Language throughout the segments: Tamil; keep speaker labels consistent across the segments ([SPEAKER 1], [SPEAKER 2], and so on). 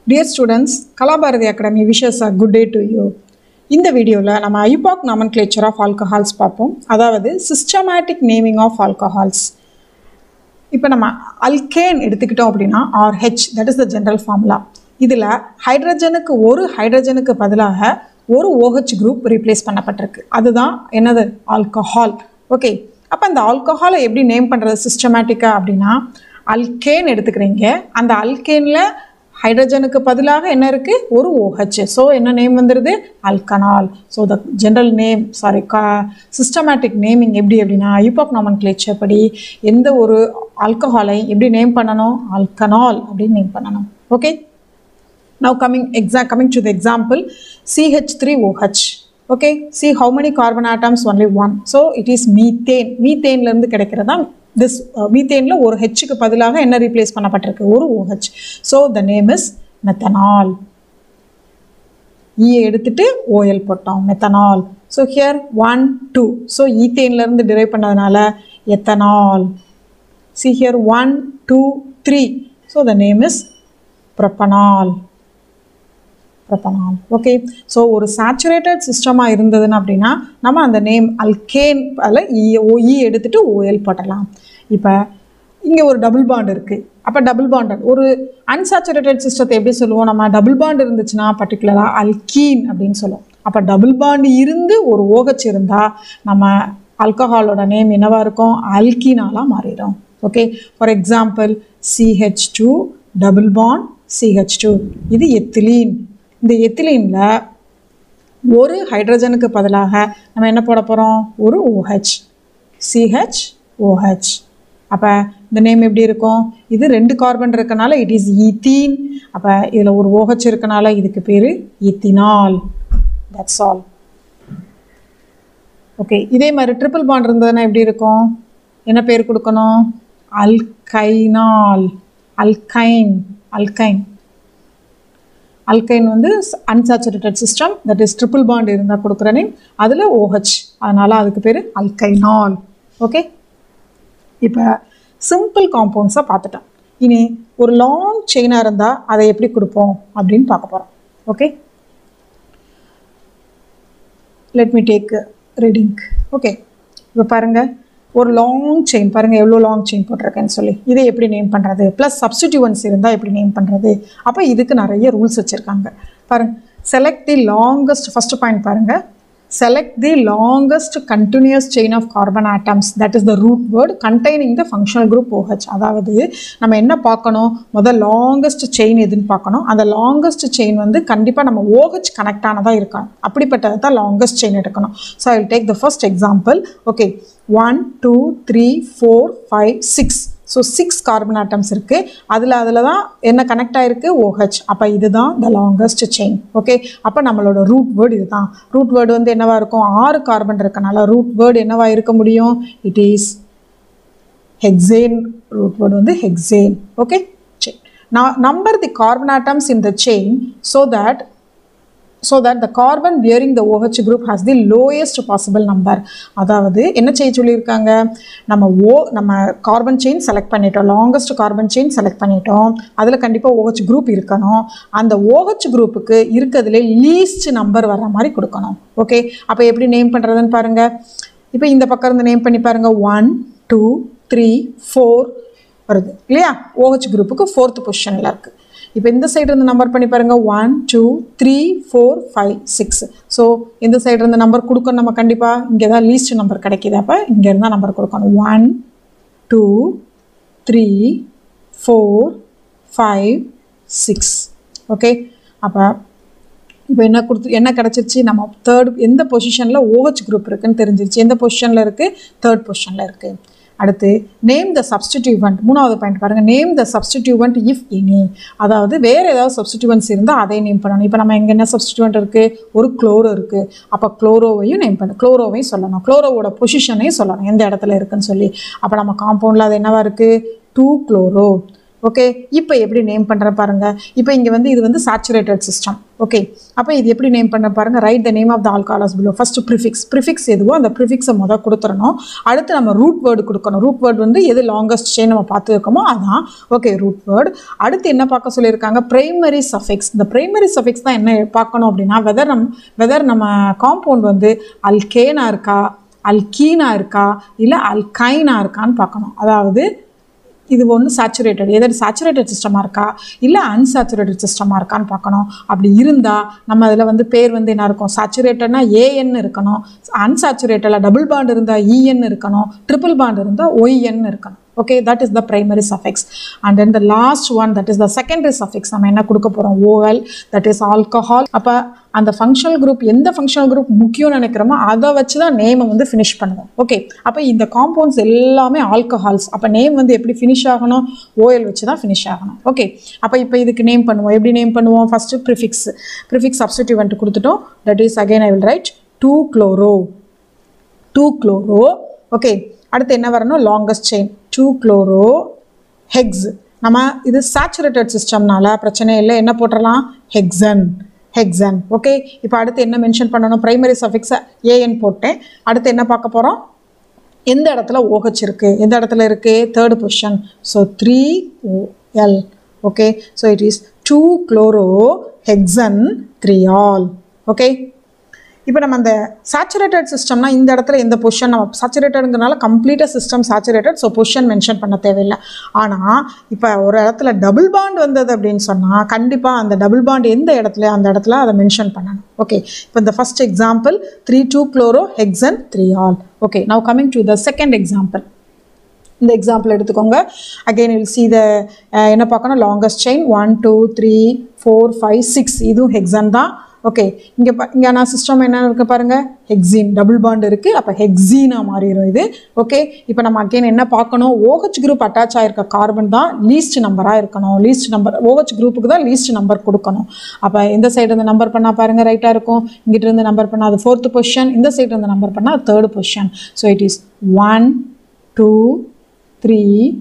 [SPEAKER 1] dear students Kalabharathi academy wishes a good day to you இந்த வீடியோவில் நம்ம ஐபாக் நாமன்க்ளேச்சர் ஆஃப் ஆல்கஹால்ஸ் பார்ப்போம் அதாவது சிஸ்டமேட்டிக் நேமிங் ஆஃப் ஆல்கஹால்ஸ் இப்போ நம்ம அல்கேன் எடுத்துக்கிட்டோம் அப்படின்னா RH that is the general formula இதில் ஹைட்ரஜனுக்கு ஒரு ஹைட்ரஜனுக்கு பதிலாக ஒரு OH குரூப் ரீப்ளேஸ் பண்ணப்பட்டிருக்கு அதுதான் என்னது ஆல்கஹால் ஓகே அப்போ அந்த ஆல்கஹாலை எப்படி நேம் பண்ணுறது சிஸ்டமேட்டிக்காக அப்படின்னா அல்கேன் எடுத்துக்கிறீங்க அந்த அல்கேனில் ஹைட்ரஜனுக்கு பதிலாக என்ன இருக்குது ஒரு OH ஸோ என்ன நேம் வந்துடுது alkanol so the general name sorry கா சிஸ்டமேட்டிக் நேமிங் எப்படி அப்படின்னா ஐபாக் நாமன் கிளேச்சர் படி எந்த ஒரு ஆல்கஹாலை எப்படி நேம் பண்ணணும் ஆல்கனால் அப்படின்னு நேம் பண்ணணும் okay now coming exact coming to the example CH3OH okay see how many carbon atoms only one so it is methane methane ல இருந்து கிடைக்கிறதா this uh, methane ல ஒரு H க்கு பதிலாக என்ன ரீப்ளேஸ் பண்ணப்பட்டிருக்கு ஒரு OH so the name is methanol E எடுத்துட்டு OL போட்டோம் methanol so here one two so ஈத்தேன்லேருந்து டிரைவ் பண்ணதுனால ethanol see here one two three so the name is propanol propanol okay so ஒரு சேச்சுரேட்டட் சிஸ்டமாக இருந்ததுன்னு அப்படின்னா நம்ம அந்த நேம் அல்கேன் அதில் இ ஓஇ எடுத்துகிட்டு ஓஎல் போட்டலாம் இப்போ இங்கே ஒரு டபுள் பாண்ட் இருக்குது அப்போ டபுள் பாண்ட் ஒரு அன்சாச்சுரேட்டட் சிஸ்டத்தை எப்படி சொல்லுவோம் நம்ம டபுள் பாண்ட் இருந்துச்சுன்னா பர்டிகுலராக அல்கீன் அப்படின்னு சொல்லுவோம் அப்போ டபுள் பாண்ட் இருந்து ஒரு ஓகச் இருந்தால் நம்ம ஆல்கஹாலோட நேம் என்னவா இருக்கும் அல்கீனாலாக மாறிடும் okay for example CH two double bond CH two இது எத்திலீன் இந்த எத்திலீனில் ஒரு ஹைட்ரஜனுக்கு பதிலாக நம்ம என்ன போட போகிறோம் ஒரு OH சிஹெச் OH அப்போ இந்த நேம் எப்படி இருக்கும் இது ரெண்டு கார்பன் இருக்கனால இட் இஸ் ஈத்தீன் அப்போ இதில் ஒரு OH இருக்கனால இதுக்கு பேர் ஈத்தினால் தட்ஸ் ஆல் ஓகே இதே மாதிரி ட்ரிபிள் பாண்ட் இருந்ததுன்னா எப்படி இருக்கும் என்ன பேர் கொடுக்கணும் அல்கைனால் அல்கைன் அல்கைன் அல்கைன் வந்து unsaturated system that is triple bond இருந்தால் கொடுக்குற நேம் அதில் OH அதனால் அதுக்கு பேர் அல்கைனால் ஓகே இப்போ சிம்பிள் காம்பவுண்ட்ஸாக பார்த்துட்டோம் இனி ஒரு லாங் செயினாக இருந்தால் அதை எப்படி கொடுப்போம் அப்படின்னு பார்க்க போகிறோம் okay let me take reading okay இப்போ பாருங்கள் ஒரு லாங் செயின் பாருங்கள் எவ்வளோ லாங் செயின் போட்டிருக்கேன்னு சொல்லி இதை எப்படி நேம் பண்ணுறது ப்ளஸ் சப்ஸ்டிடியூவன்ஸ் இருந்தால் எப்படி நேம் பண்ணுறது அப்போ இதுக்கு நிறைய ரூல்ஸ் வச்சுருக்காங்க பாருங்கள் select the longest first point பாருங்கள் select the longest continuous chain of carbon atoms that is the root word containing the functional group OH அதாவது நம்ம என்ன பார்க்கணும் முதல் லாங்கஸ்ட் செயின் எதுன்னு பார்க்கணும் அந்த லாங்கஸ்ட் செயின் வந்து கண்டிப்பாக நம்ம OH கனெக்ட் ஆனதாக இருக்கணும் அப்படிப்பட்டது தான் லாங்கஸ்ட் செயின் எடுக்கணும் so I take the first example okay one two three four five six so six carbon atoms இருக்குது அதில் அதில் தான் என்ன கனெக்ட் ஆகிருக்கு OH அப்போ இதுதான் த லாங்கஸ்ட் செயின் ஓகே அப்போ நம்மளோட ரூட் வேர்டு இதுதான் ரூட் வேர்டு வந்து என்னவா இருக்கும் ஆறு கார்பன் இருக்கனால ரூட் வேர்டு என்னவா இருக்க முடியும் it is hexane root word வந்து ஹெக்ஸேன் ஓகே சரி நான் number the carbon atoms in the chain so that so that the carbon bearing the OH group has the lowest possible number அதாவது என்ன செய்ய சொல்லியிருக்காங்க நம்ம ஓ நம்ம கார்பன் செயின் செலக்ட் பண்ணிட்டோம் லாங்கஸ்ட் கார்பன் செயின் செலக்ட் பண்ணிட்டோம் அதில் கண்டிப்பாக OH குரூப் இருக்கணும் அந்த OH குரூப்புக்கு இருக்கிறதுலே லீஸ்ட் நம்பர் வர்ற மாதிரி கொடுக்கணும் ஓகே அப்போ எப்படி நேம் பண்ணுறதுன்னு பாருங்கள் இப்போ இந்த பக்கம் இருந்து நேம் பண்ணி பாருங்கள் ஒன் டூ த்ரீ ஃபோர் வருது இல்லையா OH குரூப்புக்கு ஃபோர்த் பொசிஷனில் இருக்குது இப்போ இந்த சைடு இருந்து நம்பர் பண்ணி பாருங்கள் one two three four five six so இந்த சைடு இருந்து நம்பர் கொடுக்கணும் நம்ம கண்டிப்பாக இங்கே தான் லீஸ்ட் நம்பர் கிடைக்கிது அப்போ இங்கே இருந்தால் நம்பர் கொடுக்கணும் one two three four five six okay அப்போ இப்போ என்ன கொடுத்து என்ன கிடச்சிருச்சு நம்ம தேர்ட் எந்த பொசிஷனில் OH குரூப் இருக்குன்னு தெரிஞ்சிருச்சு எந்த பொசிஷனில் இருக்குது தேர்ட் பொசிஷனில் இருக்குது அடுத்து நேம் த சப்ஸ்டிடியூவன்ட் மூணாவது பாயிண்ட் பாருங்கள் name the substituent if any அதாவது வேறு ஏதாவது சப்ஸ்டிடியூவன்ஸ் இருந்தால் அதை நேம் பண்ணணும் இப்போ நம்ம எங்கே என்ன சப்ஸ்டிடியூவன்ட் இருக்குது ஒரு குளோரோ இருக்குது அப்போ குளோரோவையும் நேம் பண்ண குளோரோவையும் சொல்லணும் குளோரோவோட பொசிஷனையும் சொல்லணும் எந்த இடத்துல இருக்குன்னு சொல்லி அப்போ நம்ம காம்பவுண்டில் அது என்னவா இருக்குது டூ குளோரோ ஓகே இப்போ எப்படி நேம் பண்ணுற பாருங்க இப்போ இங்கே வந்து இது வந்து சேச்சுரேட்டட் சிஸ்டம் ஓகே அப்போ இது எப்படி நேம் பண்ண பாருங்க write the name of the alcohols below first prefix prefix எதுவோ அந்த ப்ரிஃபிக்ஸை முதல் கொடுத்துடணும் அடுத்து நம்ம ரூட் வேர்டு கொடுக்கணும் ரூட் வேர்டு வந்து எது லாங்கஸ்ட் செயின் நம்ம பார்த்து இருக்கோமோ அதான் ஓகே ரூட் வேர்டு அடுத்து என்ன பார்க்க சொல்லியிருக்காங்க பிரைமரி சஃபிக்ஸ் இந்த பிரைமரி சஃபிக்ஸ் தான் என்ன பார்க்கணும் அப்படின்னா வெதர் நம் வெதர் நம்ம காம்பவுண்ட் வந்து அல்கேனா இருக்கா அல்கீனா இருக்கா இல்லை அல்கைனா இருக்கான்னு பார்க்கணும் அதாவது இது ஒன்று சேச்சுரேட்டட் எதாவது சேச்சுரேட்டட் சிஸ்டமாக இருக்கா இல்லை அன்சாச்சுரேட்டட் சிஸ்டமாக இருக்கான்னு பார்க்கணும் அப்படி இருந்தால் நம்ம அதில் வந்து பேர் வந்து என்ன இருக்கும் சேச்சுரேட்டட்னா ஏஎன் இருக்கணும் அன்சாச்சுரேட்டடில் டபுள் பாண்ட் இருந்தால் இஎன் இருக்கணும் ட்ரிபிள் பாண்ட் இருந்தால் ஒய்என் இருக்கணும் okay that is the primary suffix and then the last one that is the secondary suffix நம்ம என்ன கொடுக்க போகிறோம் ஓவல் தட் இஸ் ஆல்கஹால் அப்போ அந்த ஃபங்க்ஷனல் குரூப் எந்த ஃபங்க்ஷனல் குரூப் முக்கியம்னு நினைக்கிறோமோ அதை வச்சு தான் நேமை வந்து ஃபினிஷ் பண்ணுவோம் ஓகே அப்போ இந்த காம்பவுண்ட்ஸ் எல்லாமே ஆல்கஹால்ஸ் அப்போ நேம் வந்து எப்படி ஃபினிஷ் ஆகணும் ஓஎல் வச்சு தான் ஃபினிஷ் ஆகணும் ஓகே அப்போ இப்போ இதுக்கு நேம் பண்ணுவோம் எப்படி நேம் பண்ணுவோம் ஃபஸ்ட்டு ப்ரிஃபிக்ஸ் ப்ரிஃபிக்ஸ் சப்ஸ்டிடியூவன்ட் கொடுத்துட்டோம் that is again I will write two chloro two chloro okay அடுத்து என்ன வரணும் longest chain two chloro hex நம்ம இது சேச்சுரேட்டட் சிஸ்டம்னால பிரச்சனை இல்லை என்ன போட்டுடலாம் ஹெக்ஸன் ஹெக்ஸன் ஓகே இப்போ அடுத்து என்ன மென்ஷன் பண்ணணும் பிரைமரி சஃபிக்ஸை ஏஎன் போட்டேன் அடுத்து என்ன பார்க்க போகிறோம் எந்த இடத்துல OH இருக்கு எந்த இடத்துல இருக்கு third position so three ol okay so it is two chloro hexan three ol okay இப்போ நம்ம அந்த சேச்சுரேட்டட் சிஸ்டம்னா இந்த இடத்துல எந்த பொசிஷன் நம்ம சேச்சுரேட்டடுங்கிறனால கம்ப்ளீட்டாக system saturated so position mention பண்ண தேவையில்லை ஆனால் இப்போ ஒரு இடத்துல டபுள் பாண்ட் வந்தது அப்படின்னு சொன்னால் கண்டிப்பாக அந்த டபுள் பாண்ட் எந்த இடத்துல அந்த இடத்துல அதை மென்ஷன் பண்ணணும் ஓகே இப்போ இந்த first example three two chloro hexan three ol okay now coming to the second example இந்த எக்ஸாம்பிள் எடுத்துக்கோங்க அகெயின் வில் சி த என்ன பார்க்கணும் longest chain one two three four five six இதுவும் ஹெக்ஸன் தான் ஓகே இங்கே பா இங்கே நான் சிஸ்டம் என்ன இருக்குது பாருங்கள் ஹெக்ஸின் டபுள் பாண்ட் இருக்குது அப்போ ஹெக்ஸீனாக மாறிடும் இது ஓகே இப்போ நம்ம அகெயின் என்ன பார்க்கணும் OH குரூப் அட்டாச் ஆயிருக்க கார்பன் தான் லீஸ்ட் நம்பராக இருக்கணும் லீஸ்ட் நம்பர் OH குரூப்புக்கு தான் லீஸ்ட் நம்பர் கொடுக்கணும் அப்போ இந்த சைடு இருந்து நம்பர் பண்ணால் பாருங்கள் ரைட்டாக இருக்கும் இங்கிட்ட இருந்து நம்பர் பண்ணால் அது ஃபோர்த்து பொசிஷன் இந்த சைடு இருந்து நம்பர் பண்ணால் third position so it is one two three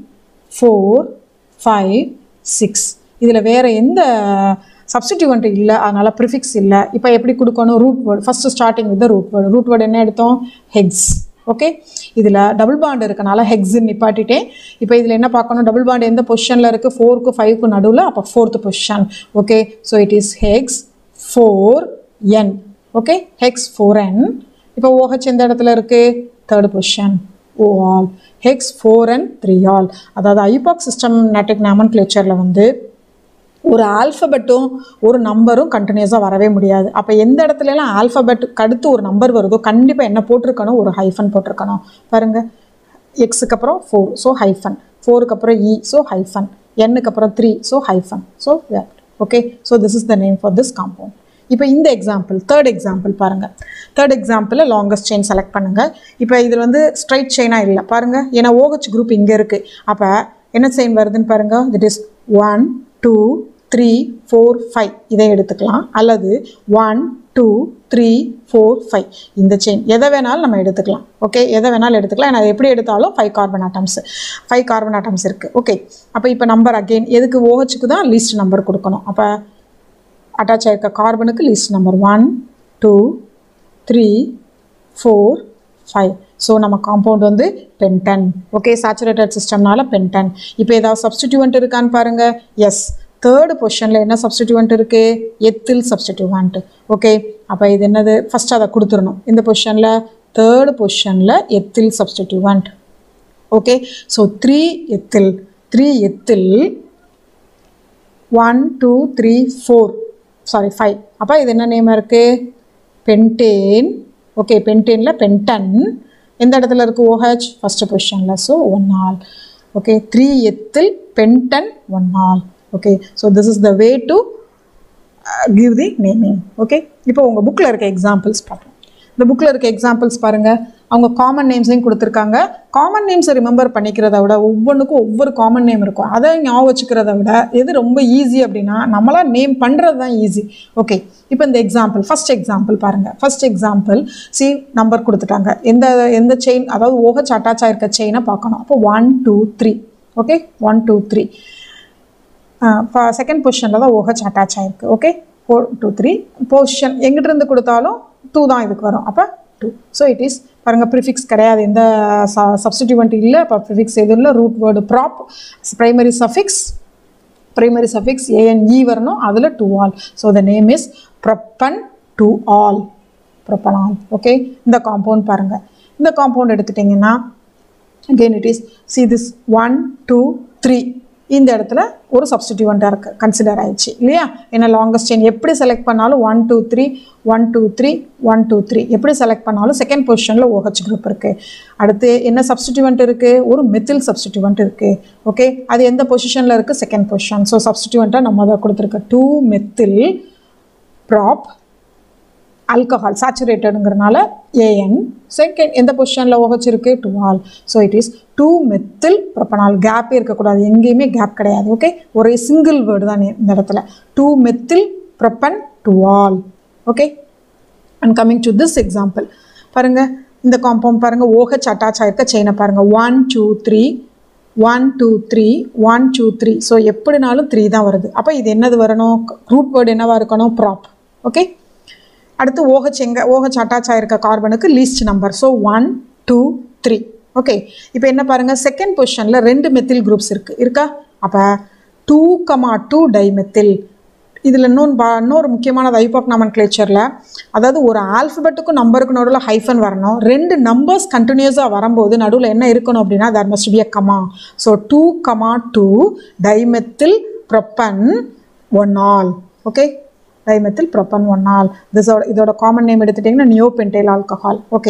[SPEAKER 1] four five six இதில் வேறு எந்த சப்ஸ்டிடியூவன்ட் இல்லை அதனால் ப்ரிஃபிக்ஸ் இல்லை இப்போ எப்படி கொடுக்கணும் root word first starting with root word root word என்ன எடுத்தோம் ஹெக்ஸ் ஓகே இதில் டபுள் பாண்ட் இருக்கனால ஹெக்ஸின் நிப்பாட்டிட்டேன் இப்போ இதில் என்ன பார்க்கணும் டபுள் பாண்ட் எந்த பொசிஷனில் இருக்குது ஃபோருக்கு ஃபைவ்க்கு நடுவில் அப்போ fourth position okay so it is hex four ene okay hex four ene இப்போ ஓஹெச் எந்த இடத்துல இருக்குது தேர்ட் பொசிஷன் ஓ ol hex four and three ol அதாவது ஐபாக் சிஸ்டம் நேட்டிக் நாமன் கிளேச்சரில் வந்து ஒரு ஆல்ஃபபெட்டும் ஒரு நம்பரும் கண்டினியூஸாக வரவே முடியாது அப்போ எந்த இடத்துலலாம் ஆல்ஃபபெட்டுக்கு அடுத்து ஒரு நம்பர் வருதோ கண்டிப்பாக என்ன போட்டிருக்கணும் ஒரு ஹைஃபன் போட்டிருக்கணும் பாருங்க எக்ஸுக்கு அப்புறம் ஃபோர் ஸோ ஹைஃபன் ஃபோருக்கு அப்புறம் இ ஸோ ஹைஃபன் எண்ணுக்கு அப்புறம் three so hyphen so okay so this is the name for this compound இப்போ இந்த எக்ஸாம்பிள் தேர்ட் எக்ஸாம்பிள் பாருங்கள் தேர்ட் எக்ஸாம்பிளில் லாங்கஸ்ட் செயின் செலக்ட் பண்ணுங்கள் இப்போ இதில் வந்து ஸ்ட்ரைட் செயினாக இல்லை பாருங்கள் ஏன்னா OH குரூப் இங்கே இருக்குது அப்போ என்ன செயின் வருதுன்னு பாருங்கள் it is one two three four five இதை எடுத்துக்கலாம் அல்லது one two three four five இந்த செயின் எதை வேணாலும் நம்ம எடுத்துக்கலாம் ஓகே எதை வேணாலும் எடுத்துக்கலாம் ஏன்னா எப்படி எடுத்தாலும் five carbon atoms five carbon atoms இருக்குது ஓகே அப்போ இப்போ நம்பர் அகெயின் எதுக்கு ஓஹெச்சுக்கு தான் லீஸ்ட் நம்பர் கொடுக்கணும் அப்போ அட்டாச் ஆயிருக்க கார்பனுக்கு least number one two three four five so நம்ம காம்பவுண்ட் வந்து பென்டன் ஓகே சேச்சுரேட்டட் சிஸ்டம்னால பென்டன் இப்போ ஏதாவது சப்ஸ்டிடியூவன்ட் இருக்கான்னு பாருங்க எஸ் தேர்டு பொசிஷனில் என்ன சப்ஸ்டிடியூவன்ட் இருக்குது எத்தில் சப்ஸ்டிடியூவன்ட் ஓகே அப்போ இது என்னது ஃபஸ்ட் அதை கொடுத்துடணும் இந்த பொசிஷனில் தேர்டு பொசிஷனில் ethyl substituent okay so three ethyl three ethyl one two three four sorry five அப்போ இது என்ன நேம் இருக்குது பென்டேன் ஓகே பென்டேனில் பென்டன் எந்த இடத்துல இருக்குது ஓஹெச் ஃபஸ்ட்டு பொசிஷனில் so one ol okay three ethyl pentan one ol okay so this is the way to give the naming okay இப்போ உங்கள் புக்கில் இருக்க எக்ஸாம்பிள்ஸ் பார்ப்போம் இந்த புக்கில் இருக்க எக்ஸாம்பிள்ஸ் பாருங்கள் அவங்க காமன் நேம்ஸையும் கொடுத்துருக்காங்க காமன் நேம்ஸை ரிமெம்பர் பண்ணிக்கிறத விட ஒவ்வொன்றுக்கும் ஒவ்வொரு காமன் நேம் இருக்கும் அதை ஞாபகம் வச்சுக்கிறத விட எது ரொம்ப ஈஸி அப்படின்னா நம்மளா நேம் பண்ணுறது தான் ஈஸி ஓகே இப்போ இந்த எக்ஸாம்பிள் ஃபர்ஸ்ட் எக்ஸாம்பிள் பாருங்கள் ஃபர்ஸ்ட் எக்ஸாம்பிள் சி நம்பர் கொடுத்துட்டாங்க எந்த எந்த செயின் அதாவது ஓஹெச் அட்டாச் ஆயிருக்க செயினை பார்க்கணும் அப்போ one two three okay one two three second பொசிஷனில் தான் OH அட்டாச் ஆயிருக்கு okay four two three position எங்கிட்ட இருந்து கொடுத்தாலும் டூ தான் இதுக்கு வரும் அப்போ டூ ஸோ இட் இஸ் பாருங்கள் ப்ரிஃபிக்ஸ் கிடையாது எந்த சப்ஸ்டிடியூவன்ட் இல்லை இப்போ ப்ரிஃபிக்ஸ் எதுவும் இல்லை root word prop primary suffix primary suffix A N E வரணும் அதில் two ol so the name is propan two ol propanol okay இந்த காம்பவுண்ட் பாருங்கள் இந்த காம்பவுண்ட் எடுத்துட்டிங்கன்னா again it is see this one two three இந்த இடத்துல ஒரு சப்ஸ்டிடியூவண்ட்டாக இருக்கு கன்சிடர் ஆயிடுச்சு இல்லையா ஏன்னா லாங்கஸ்ட் செயின் எப்படி செலக்ட் பண்ணாலும் one two three one two three one two three எப்படி செலக்ட் பண்ணாலும் செகண்ட் பொசிஷனில் OH குரூப் இருக்குது அடுத்து என்ன சப்ஸ்டிடியூவண்ட் இருக்குது ஒரு மெத்தில் சப்ஸ்டிடியூவண்ட் இருக்குது ஓகே அது எந்த பொசிஷனில் இருக்குது செகண்ட் பொசிஷன் ஸோ சப்ஸ்டிடியூவண்ட்டாக நம்ம அதை கொடுத்துருக்கு டூ மெத்தில் ப்ராப் ஆல்கஹால் சேச்சுரேட்டடுங்கிறனால ஏஎன் செகண்ட் எந்த பொசிஷனில் OH இருக்குது two ol so it is two methyl propanol கேப்பே இருக்கக்கூடாது எங்கேயுமே கேப் கிடையாது ஓகே ஒரே சிங்கிள் வேர்டு தான் இந்த இடத்துல two methyl propan two ol okay and coming to this example பாருங்கள் இந்த காம்பவுண்ட் பாருங்கள் OH அட்டாச் ஆயிருக்க செயினை பாருங்கள் one two three one two three one two three so எப்படினாலும் த்ரீ தான் வருது அப்போ இது என்னது வரணும் ரூட் வேர்டு என்னவா இருக்கணும் ப்ராப் ஓகே அடுத்து OH எங்க OH அட்டாச் ஆயிருக்க கார்பனுக்கு least number so one two three okay இப்போ என்ன பாருங்கள் செகண்ட் பொசிஷனில் ரெண்டு மெத்தில் குரூப்ஸ் இருக்குது இருக்கா அப்போ டூ கமா டூ டைமெத்தில் இதில் இன்னொன்று பா இன்னொரு முக்கியமானது ஐபாக் நாமன் கிளேச்சரில் அதாவது ஒரு ஆல்ஃபபெட்டுக்கும் நம்பருக்கு நடுவில் ஹைஃபன் வரணும் ரெண்டு நம்பர்ஸ் கண்டினியூஸாக வரும்போது நடுவில் என்ன இருக்கணும் அப்படின்னா there must be a comma so two comma two dimethyl propan one ol okay dimethyl propan one ol திஸோட இதோட காமன் நேம் எடுத்துட்டிங்கன்னா நியோபென்டைல் ஆல்கஹால் ஓகே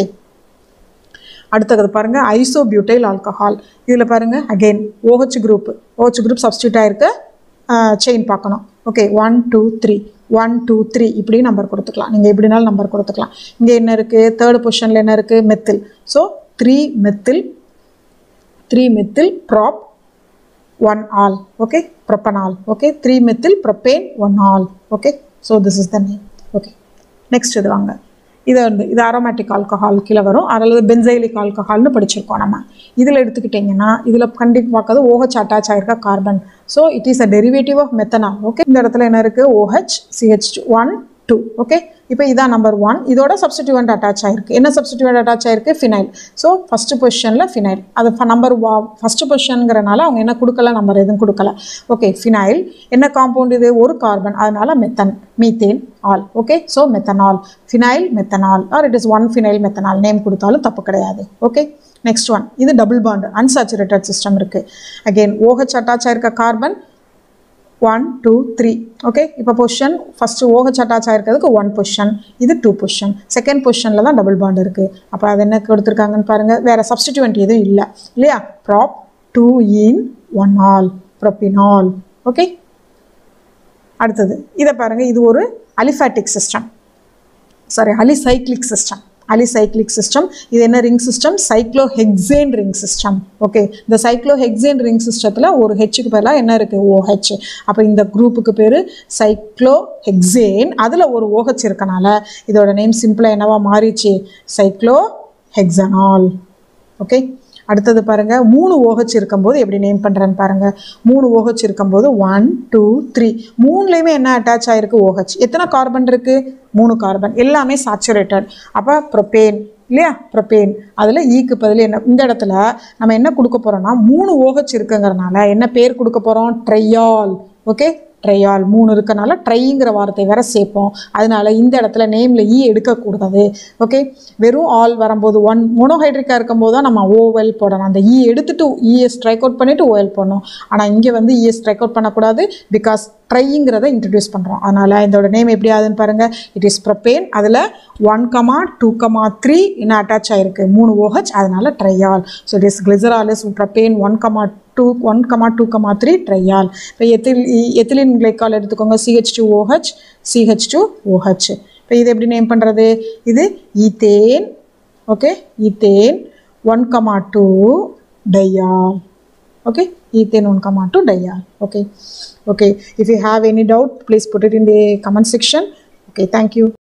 [SPEAKER 1] அடுத்தது பாருங்க ஐசோபியூட்டைல் ஆல்கஹால் இதில் பாருங்க again OH group OH group substitute ஆயிருக்க செயின் பார்க்கணும் okay one two three one two three இப்படி நம்பர் கொடுத்துக்கலாம் நீங்கள் எப்படினாலும் நம்பர் கொடுத்துக்கலாம் இங்கே என்ன இருக்குது தேர்ட் பொசிஷனில் என்ன இருக்குது methyl so three methyl three methyl prop one ol okay propanol okay three methyl propane one ol okay so this is the name okay next இது வாங்க இது வந்து இது அரோமேட்டிக் ஆல்கஹால் கீழே வரும் அல்லது பென்சைலிக் ஆல்கஹால்னு படிச்சிருக்கோம் நம்ம இதில் எடுத்துக்கிட்டிங்கன்னா இதில் கண்டிப்பாக பார்க்கறது OH அட்டாச் ஆயிருக்க carbon so it is a derivative of methanol okay இந்த இடத்துல என்ன இருக்குது OH CH one two okay இப்போ இதான் நம்பர் ஒன் இதோட சப்ஸ்டிடியூவன்ட் அட்டாச் ஆயிருக்கு என்ன சப்ஸ்டிடியூவன்ட் அட்டாச் ஆயிருக்கு ஃபினைல் ஸோ ஃபஸ்ட்டு பொசிஷனில் ஃபினைல் அது நம்பர் வா ஃபஸ்ட்டு பொசிஷனுங்கிறனால அவங்க என்ன கொடுக்கல நம்பர் எதுவும் கொடுக்கல ஓகே ஃபினைல் என்ன காம்பவுண்ட் இது ஒரு கார்பன் அதனால methane methane ol okay so methanol phenyl methanol or it is one phenyl methanol name கொடுத்தாலும் தப்பு கிடையாது ஓகே நெக்ஸ்ட் ஒன் இது டபுள் பாண்ட் அன்சாச்சுரேட்டட் சிஸ்டம் இருக்குது அகெயின் OH அட்டாச் ஆயிருக்க carbon one two three okay இப்போ பொசிஷன் ஃபஸ்ட்டு OH அட்டாச் ஆயிருக்கிறதுக்கு ஒன் பொசிஷன் இது டூ பொசிஷன் செகண்ட் பொசிஷனில் தான் டபுள் பாண்ட் இருக்குது அப்போ அது என்ன கொடுத்துருக்காங்கன்னு பாருங்கள் வேறு சப்ஸ்டிடியூவன்ட் எதுவும் இல்லை இல்லையா prop two en one ol propenol okay அடுத்தது இதை பாருங்கள் இது ஒரு aliphatic system sorry alicyclic system alicyclic system இது என்ன ring system cyclohexane ring system okay இந்த சைக்ளோஹெக்சேன் ரிங் சிஸ்டத்தில் ஒரு ஹெச்சுக்கு பதிலாக என்ன இருக்குது OH அப்போ இந்த குரூப்புக்கு பேர் சைக்ளோஹெக்சேன் அதில் ஒரு OH இருக்கனால இதோட நேம் சிம்பிளாக என்னவா மாறிச்சு சைக்ளோ ஹெக்ஸனால் ஓகே அடுத்தது பாருங்க மூணு OH இருக்கும்போது எப்படி நேம் பண்ணுறேன்னு பாருங்க மூணு OH இருக்கும்போது ஒன் டூ த்ரீ மூணுலேயுமே என்ன அட்டாச் ஆயிருக்கு OH எத்தனை கார்பன் இருக்கு மூணு கார்பன் எல்லாமே சாச்சுரேட்டட் அப்போ ப்ரொபேன் இல்லையா ப்ரொபேன் அதில் ஈக்கு பதில் என்ன இந்த இடத்துல நம்ம என்ன கொடுக்க போகிறோம்னா மூணு OH இருக்குங்கிறனால என்ன பேர் கொடுக்க போகிறோம் ட்ரையால் ஓகே ட்ரையால் மூணு இருக்கனால ட்ரைங்கிற வார்த்தை வேற சேர்ப்போம் அதனால இந்த இடத்துல நேமில் ஈ எடுக்கக்கூடாது ஓகே வெறும் ஆல் வரும்போது ஒன் மோனோஹைட்ரிக்காக இருக்கும்போது தான் நம்ம ஓவெல் போடணும் அந்த ஈ எடுத்துட்டு ஈயை ஸ்ட்ரைக் அவுட் பண்ணிட்டு ஓஎல் போடணும் ஆனால் இங்கே வந்து ஈயை ஸ்ட்ரைக் அவுட் பண்ணக்கூடாது பிகாஸ் ட்ரைங்கிறத இன்ட்ரடியூஸ் பண்ணுறோம் அதனால் இதோட நேம் எப்படி ஆகுதுன்னு பாருங்கள் இட் இஸ் ப்ரொபேன் அதில் one comma two comma three இன்னும் அட்டாச் ஆயிருக்கு மூணு OH அதனால triol so it is glycerol is propane one comma two one comma two comma three triol இப்போ எத்தில் எத்திலின் கிளைக்கால் எடுத்துக்கோங்க CH two OH CH two OH இப்போ இது எப்படி நேம் பண்ணுறது இது ethane okay ethane one comma two diol okay ethane 1 comma 2 diol okay okay if you have any doubt please put it in the comment section okay thank you